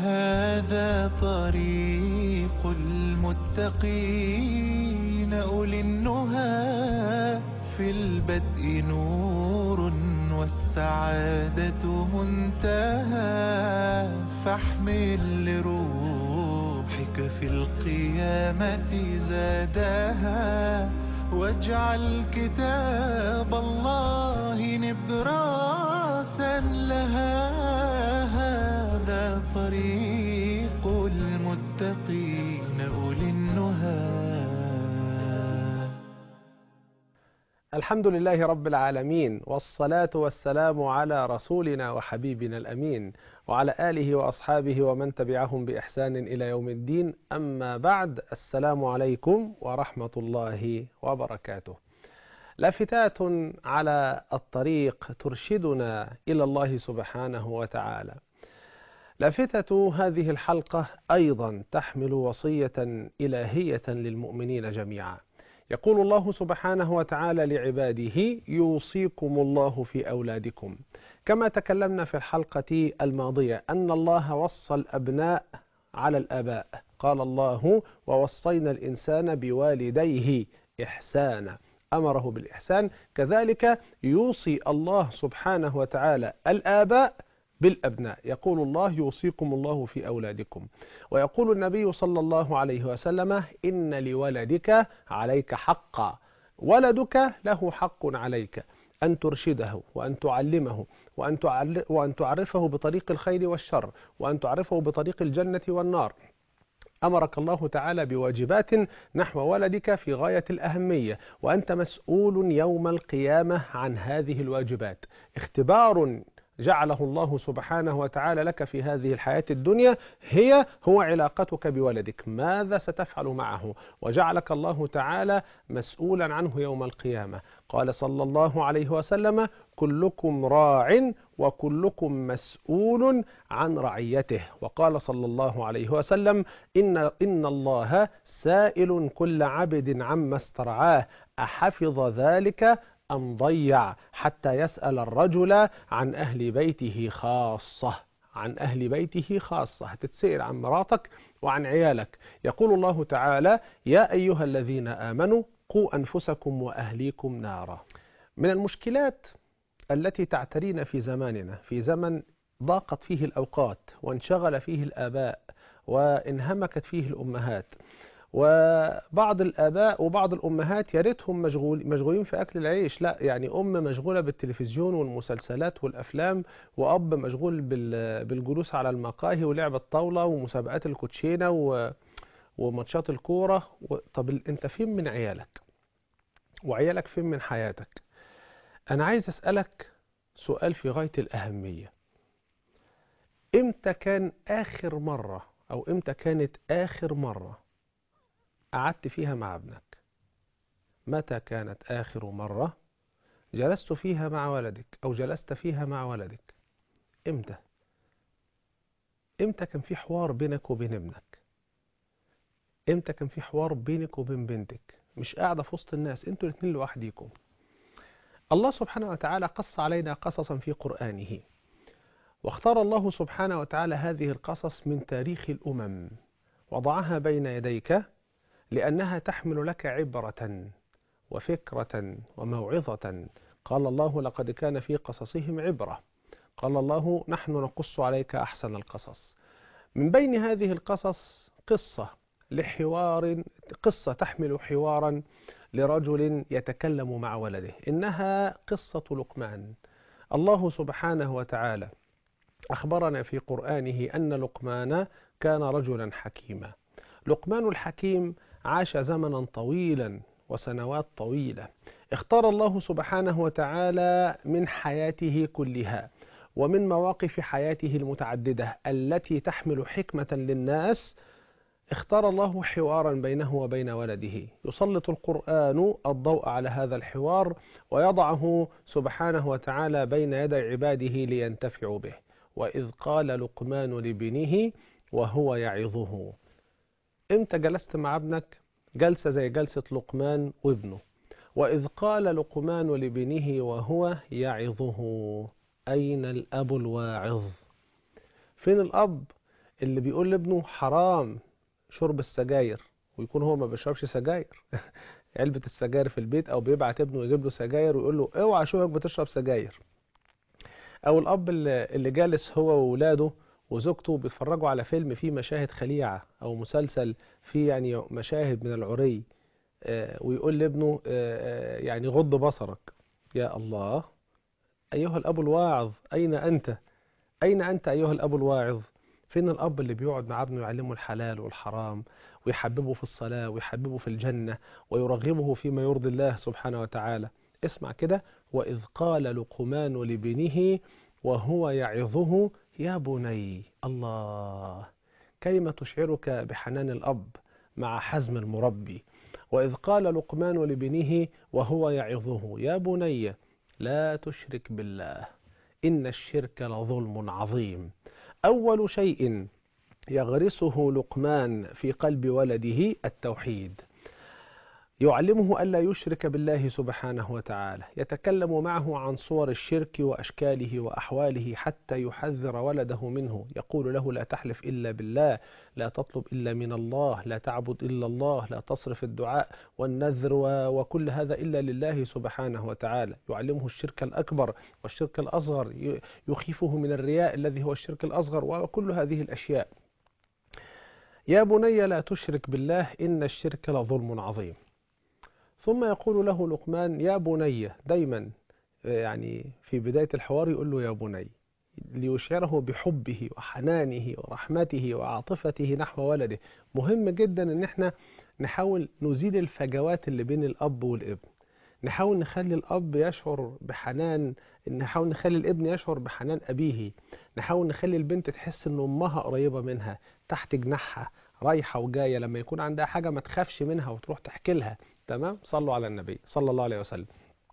هذا طريق المتقين أولي النهى في البدء نور والسعادة منتهى فاحمل لروحك في القيامة زادها واجعل كتاب الله نبراسا لها هذا طريق المتقين أولي النهى الحمد لله رب العالمين والصلاة والسلام على رسولنا وحبيبنا الأمين وعلى آله وأصحابه ومن تبعهم بإحسان إلى يوم الدين أما بعد السلام عليكم ورحمة الله وبركاته لافتات على الطريق ترشدنا إلى الله سبحانه وتعالى لافتة هذه الحلقة أيضا تحمل وصية إلهية للمؤمنين جميعا يقول الله سبحانه وتعالى لعباده يوصيكم الله في أولادكم كما تكلمنا في الحلقة الماضية أن الله وصى الأبناء على الآباء قال الله ووصينا الإنسان بوالديه إحسانا أمره بالإحسان كذلك يوصي الله سبحانه وتعالى الآباء بالأبناء يقول الله يوصيكم الله في أولادكم ويقول النبي صلى الله عليه وسلم إن لولدك عليك حقا ولدك له حق عليك أن ترشده وأن تعلمه وأن, وأن تعرفه بطريق الخير والشر وأن تعرفه بطريق الجنة والنار أمرك الله تعالى بواجبات نحو ولدك في غاية الأهمية وأنت مسؤول يوم القيامة عن هذه الواجبات اختبار جعله الله سبحانه وتعالى لك في هذه الحياة الدنيا هي هو علاقتك بولدك ماذا ستفعل معه وجعلك الله تعالى مسؤولا عنه يوم القيامة قال صلى الله عليه وسلم كلكم راع وكلكم مسؤول عن رعيته وقال صلى الله عليه وسلم إن, إن الله سائل كل عبد عما استرعاه أحفظ ذلك أم ضيع حتى يسأل الرجل عن أهل بيته خاصة عن أهل بيته خاصة هتتسأل عن مراتك وعن عيالك يقول الله تعالى يا أيها الذين آمنوا قوا أنفسكم وأهليكم نارا من المشكلات التي تعترينا في زماننا في زمن ضاقت فيه الأوقات وانشغل فيه الآباء وانهمكت فيه الأمهات وبعض الآباء وبعض الأمهات يا ريتهم مشغول مشغولين في أكل العيش لا يعني أم مشغولة بالتلفزيون والمسلسلات والأفلام وأب مشغول بالجلوس على المقاهي ولعب الطاولة ومسابقات الكوتشينة وماتشات الكورة طب أنت فين من عيالك وعيالك فين من حياتك أنا عايز أسألك سؤال في غاية الأهمية إمتى كان آخر مرة أو إمتى كانت آخر مرة قعدت فيها مع ابنك متى كانت آخر مرة جلست فيها مع ولدك أو جلست فيها مع ولدك إمتى إمتى كان في حوار بينك وبين ابنك إمتى كان في حوار بينك وبين بنتك مش قاعدة في وسط الناس انتوا الاثنين لوحديكم الله سبحانه وتعالى قص علينا قصصا في قرآنه واختار الله سبحانه وتعالى هذه القصص من تاريخ الأمم وضعها بين يديك لأنها تحمل لك عبرة وفكرة وموعظة قال الله لقد كان في قصصهم عبرة قال الله نحن نقص عليك أحسن القصص من بين هذه القصص قصة لحوار قصة تحمل حوارا لرجل يتكلم مع ولده إنها قصة لقمان الله سبحانه وتعالى أخبرنا في قرآنه أن لقمان كان رجلا حكيما لقمان الحكيم عاش زمنا طويلا وسنوات طويلة اختار الله سبحانه وتعالى من حياته كلها ومن مواقف حياته المتعددة التي تحمل حكمة للناس اختار الله حوارا بينه وبين ولده يسلط القرآن الضوء على هذا الحوار ويضعه سبحانه وتعالى بين يدي عباده لينتفعوا به وإذ قال لقمان لابنه وهو يعظه امتى جلست مع ابنك جلسة زي جلسة لقمان وابنه وإذ قال لقمان لابنه وهو يعظه أين الأب الواعظ فين الأب اللي بيقول لابنه حرام شرب السجاير ويكون هو ما بيشربش سجاير علبة السجاير في البيت او بيبعت ابنه يجيب له سجاير ويقول له اوعى اشوفك بتشرب سجاير او الاب اللي اللي جالس هو وولاده وزوجته بيتفرجوا على فيلم فيه مشاهد خليعة او مسلسل فيه يعني مشاهد من العري آه، ويقول لابنه آه، آه، يعني غض بصرك يا الله ايها الاب الواعظ اين انت اين انت ايها الاب الواعظ فين الاب اللي بيقعد مع ابنه يعلمه الحلال والحرام ويحببه في الصلاة ويحببه في الجنة ويرغبه فيما يرضي الله سبحانه وتعالى اسمع كده وإذ قال لقمان لابنه وهو يعظه يا بني الله كلمة تشعرك بحنان الأب مع حزم المربي وإذ قال لقمان لابنه وهو يعظه يا بني لا تشرك بالله إن الشرك لظلم عظيم أول شيء يغرسه لقمان في قلب ولده التوحيد يعلمه ألا يشرك بالله سبحانه وتعالى يتكلم معه عن صور الشرك وأشكاله وأحواله حتى يحذر ولده منه يقول له لا تحلف إلا بالله لا تطلب إلا من الله لا تعبد إلا الله لا تصرف الدعاء والنذر و- وكل هذا إلا لله سبحانه وتعالى يعلمه الشرك الأكبر والشرك الأصغر ي- يخيفه من الرياء الذي هو الشرك الأصغر وكل هذه الأشياء يا بني لا تشرك بالله إن الشرك لظلم عظيم ثم يقول له لقمان يا بني دايما يعني في بداية الحوار يقول له يا بني ليشعره بحبه وحنانه ورحمته وعاطفته نحو ولده مهم جدا ان احنا نحاول نزيل الفجوات اللي بين الاب والابن نحاول نخلي الاب يشعر بحنان نحاول نخلي الابن يشعر بحنان ابيه نحاول نخلي البنت تحس ان امها قريبة منها تحت جناحها رايحة وجاية لما يكون عندها حاجة ما تخافش منها وتروح تحكي لها تمام صلوا على النبي صلى الله عليه وسلم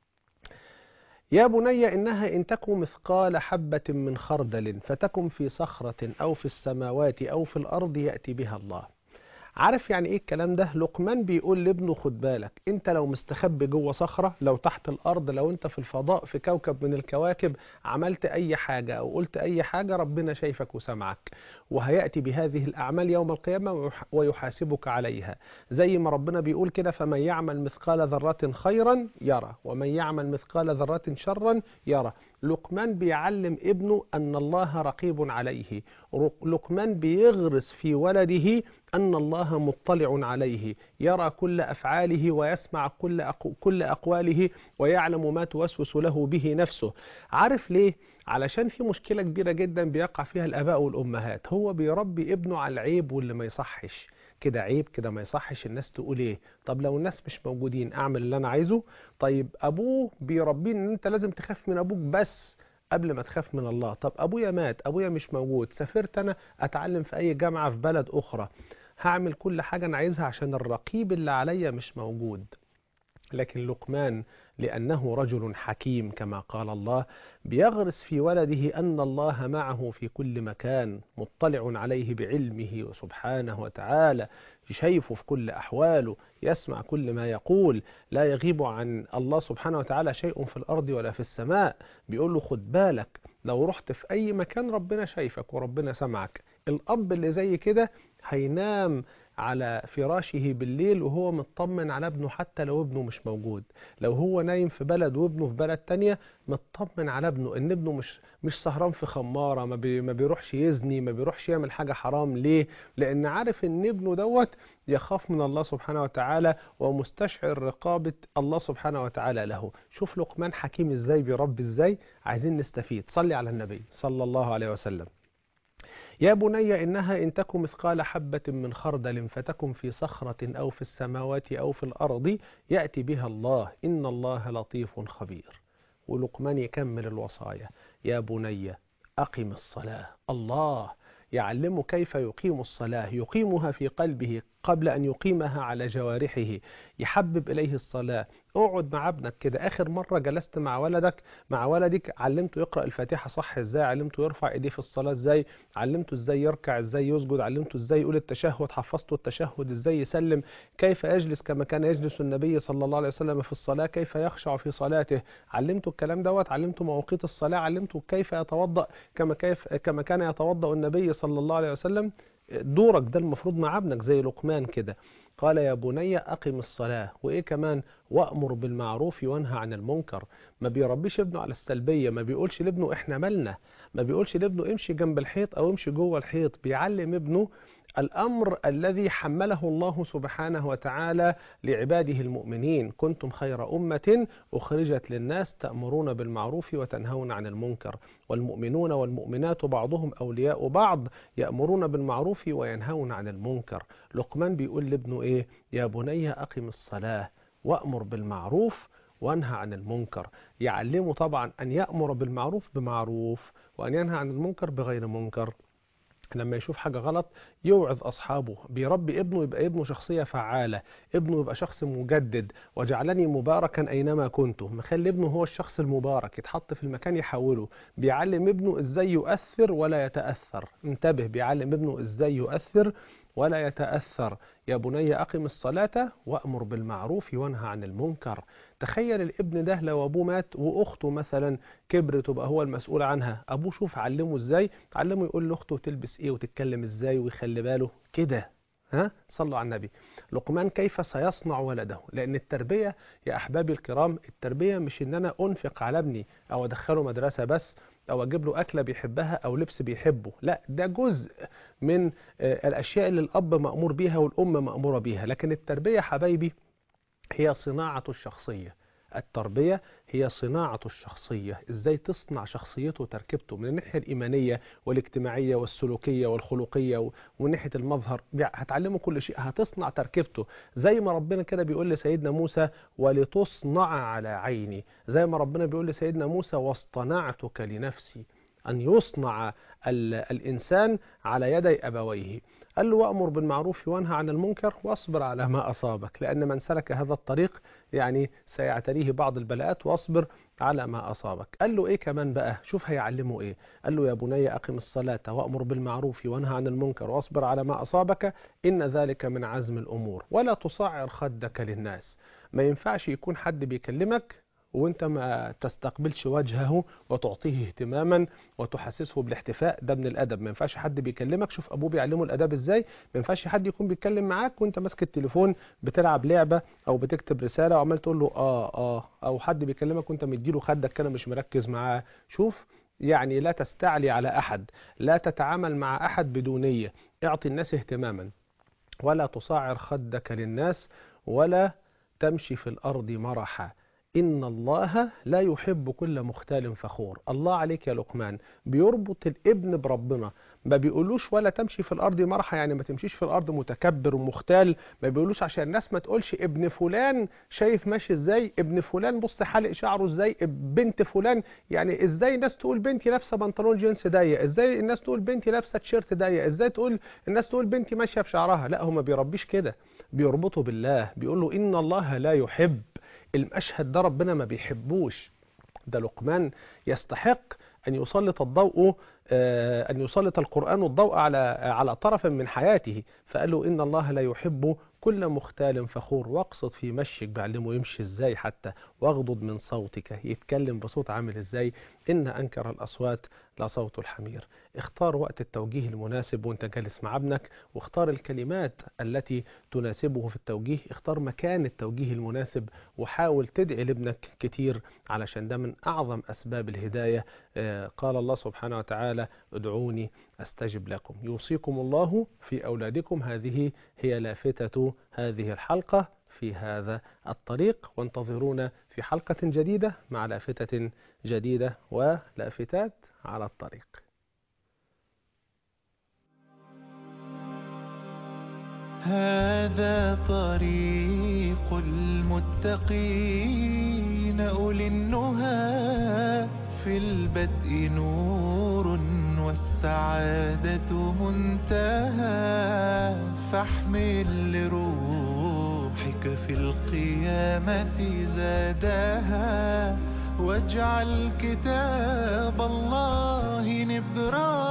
يا بني إنها إن تكن مثقال حبة من خردل فتكن في صخرة أو في السماوات أو في الأرض يأتي بها الله عارف يعني ايه الكلام ده لقمان بيقول لابنه خد بالك انت لو مستخبي جوه صخرة لو تحت الارض لو انت في الفضاء في كوكب من الكواكب عملت اي حاجة او قلت اي حاجة ربنا شايفك وسمعك وهيأتي بهذه الاعمال يوم القيامة ويح- ويحاسبك عليها زي ما ربنا بيقول كده فمن يعمل مثقال ذرة خيرا يرى ومن يعمل مثقال ذرة شرا يرى لقمان بيعلم ابنه أن الله رقيب عليه رق- لقمان بيغرس في ولده أن الله مطلع عليه يرى كل أفعاله ويسمع كل, أقو كل أقواله ويعلم ما توسوس له به نفسه عارف ليه؟ علشان في مشكلة كبيرة جدا بيقع فيها الآباء والأمهات هو بيربي ابنه على العيب واللي ما يصحش كده عيب كده ما يصحش الناس تقول ايه طب لو الناس مش موجودين اعمل اللي انا عايزه طيب ابوه بيربيه ان انت لازم تخاف من ابوك بس قبل ما تخاف من الله طب ابويا مات ابويا مش موجود سافرت انا اتعلم في اي جامعة في بلد اخرى هعمل كل حاجة انا عايزها عشان الرقيب اللي عليا مش موجود لكن لقمان لأنه رجل حكيم كما قال الله بيغرس في ولده أن الله معه في كل مكان مطلع عليه بعلمه سبحانه وتعالى شايفه في كل أحواله يسمع كل ما يقول لا يغيب عن الله سبحانه وتعالى شيء في الأرض ولا في السماء بيقول له خد بالك لو رحت في أي مكان ربنا شايفك وربنا سمعك الأب اللي زي كده هينام على فراشه بالليل وهو مطمن على ابنه حتى لو ابنه مش موجود لو هو نايم في بلد وابنه في بلد تانية مطمن على ابنه ان ابنه مش مش سهران في خمارة ما, بي ما بيروحش يزني ما بيروحش يعمل حاجة حرام ليه لان عارف ان ابنه دوت يخاف من الله سبحانه وتعالى ومستشعر رقابة الله سبحانه وتعالى له شوف لقمان حكيم ازاي بيربي ازاي عايزين نستفيد صلي على النبي صلى الله عليه وسلم يا بني إنها إن تك مثقال حبة من خردل فتكن في صخرة أو في السماوات أو في الأرض يأتي بها الله إن الله لطيف خبير ولقمان يكمل الوصايا يا بني أقم الصلاة الله يعلمه كيف يقيم الصلاة يقيمها في قلبه قبل أن يقيمها على جوارحه يحبب إليه الصلاة اقعد مع ابنك كده اخر مره جلست مع ولدك مع ولدك علمته يقرا الفاتحه صح ازاي علمته يرفع ايديه في الصلاه ازاي علمته ازاي يركع ازاي يسجد علمته ازاي يقول التشهد حفظته التشهد ازاي يسلم كيف يجلس كما كان يجلس النبي صلى الله عليه وسلم في الصلاه كيف يخشع في صلاته علمته الكلام دوت علمته مواقيت الصلاه علمته كيف يتوضا كما كيف كما كان يتوضا النبي صلى الله عليه وسلم دورك ده المفروض مع ابنك زي لقمان كده قال يا بني أقم الصلاة وإيه كمان وأمر بالمعروف وانهى عن المنكر ما بيربيش ابنه على السلبية ما بيقولش لابنه إحنا مالنا ما بيقولش لابنه امشي جنب الحيط أو امشي جوه الحيط بيعلم ابنه الأمر الذي حمله الله سبحانه وتعالى لعباده المؤمنين كنتم خير أمة أخرجت للناس تأمرون بالمعروف وتنهون عن المنكر والمؤمنون والمؤمنات بعضهم أولياء بعض يأمرون بالمعروف وينهون عن المنكر لقمان بيقول لابنه إيه يا بني أقم الصلاة وأمر بالمعروف وانهى عن المنكر يعلمه طبعا أن يأمر بالمعروف بمعروف وأن ينهى عن المنكر بغير منكر لما يشوف حاجة غلط يوعظ أصحابه بيربي ابنه يبقى ابنه شخصية فعالة ابنه يبقى شخص مجدد وجعلني مباركا أينما كنت مخلي ابنه هو الشخص المبارك يتحط في المكان يحوله بيعلم ابنه إزاي يؤثر ولا يتأثر انتبه بيعلم ابنه إزاي يؤثر ولا يتأثر يا بني أقم الصلاة وأمر بالمعروف وانهى عن المنكر تخيل الابن ده لو أبوه مات وأخته مثلا كبرت وبقى هو المسؤول عنها أبوه شوف علمه إزاي علمه يقول لأخته تلبس إيه وتتكلم إزاي ويخلي باله كده ها صلوا على النبي لقمان كيف سيصنع ولده لأن التربية يا أحبابي الكرام التربية مش إن أنا أنفق على ابني أو أدخله مدرسة بس او اجيب له اكله بيحبها او لبس بيحبه لا ده جزء من الاشياء اللي الاب مامور بيها والام ماموره بيها لكن التربيه حبايبي هي صناعه الشخصيه التربية هي صناعة الشخصية ازاي تصنع شخصيته وتركيبته من الناحية الإيمانية والاجتماعية والسلوكية والخلقية ومن ناحية المظهر هتعلمه كل شيء هتصنع تركيبته زي ما ربنا كده بيقول لسيدنا موسى ولتصنع على عيني زي ما ربنا بيقول لسيدنا موسى واصطنعتك لنفسي أن يصنع الإنسان على يدي أبويه قال له وأمر بالمعروف وانهى عن المنكر واصبر على ما أصابك لأن من سلك هذا الطريق يعني سيعتريه بعض البلاءات واصبر على ما أصابك قال له إيه كمان بقى شوف هيعلمه إيه قال له يا بني أقم الصلاة وأمر بالمعروف وانهى عن المنكر واصبر على ما أصابك إن ذلك من عزم الأمور ولا تصعر خدك للناس ما ينفعش يكون حد بيكلمك وانت ما تستقبلش وجهه وتعطيه اهتماما وتحسسه بالاحتفاء ده من الادب ما ينفعش حد بيكلمك شوف ابوه بيعلمه الاداب ازاي ما ينفعش حد يكون بيتكلم معاك وانت ماسك التليفون بتلعب لعبه او بتكتب رساله وعمال تقول له اه اه او حد بيكلمك وانت مديله خدك كده مش مركز معاه شوف يعني لا تستعلي على احد لا تتعامل مع احد بدونيه اعطي الناس اهتماما ولا تصعر خدك للناس ولا تمشي في الارض مرحا إن الله لا يحب كل مختال فخور الله عليك يا لقمان بيربط الابن بربنا ما بيقولوش ولا تمشي في الأرض مرحة يعني ما تمشيش في الأرض متكبر ومختال ما بيقولوش عشان الناس ما تقولش ابن فلان شايف ماشي ازاي ابن فلان بص حالق شعره ازاي بنت فلان يعني ازاي الناس تقول بنتي لابسه بنطلون جينز ضيق ازاي الناس تقول بنتي لابسه تيشيرت ضيق ازاي تقول الناس تقول بنتي ماشيه بشعرها لا هو ما بيربيش كده بيربطه بالله بيقول له إن الله لا يحب المشهد ده ربنا ما بيحبوش ده لقمان يستحق أن يسلط الضوء أن يسلط القرآن الضوء على على طرف من حياته فقال له إن الله لا يحب كل مختال فخور واقصد في مشيك بعلمه يمشي ازاي حتى واغضض من صوتك يتكلم بصوت عامل ازاي إن أنكر الأصوات لصوت الحمير اختار وقت التوجيه المناسب وانت جالس مع ابنك واختار الكلمات التي تناسبه في التوجيه اختار مكان التوجيه المناسب وحاول تدعي لابنك كتير علشان ده من أعظم أسباب الهداية قال الله سبحانه وتعالى ادعوني أستجب لكم يوصيكم الله في أولادكم هذه هي لافتة هذه الحلقة في هذا الطريق وانتظرونا في حلقة جديدة مع لافتة جديدة ولافتات على الطريق هذا طريق المتقين أولي النهى في البدء نور والسعادة منتهى فاحمل لروحك ذنوبك في القيامة زادها واجعل كتاب الله نبراس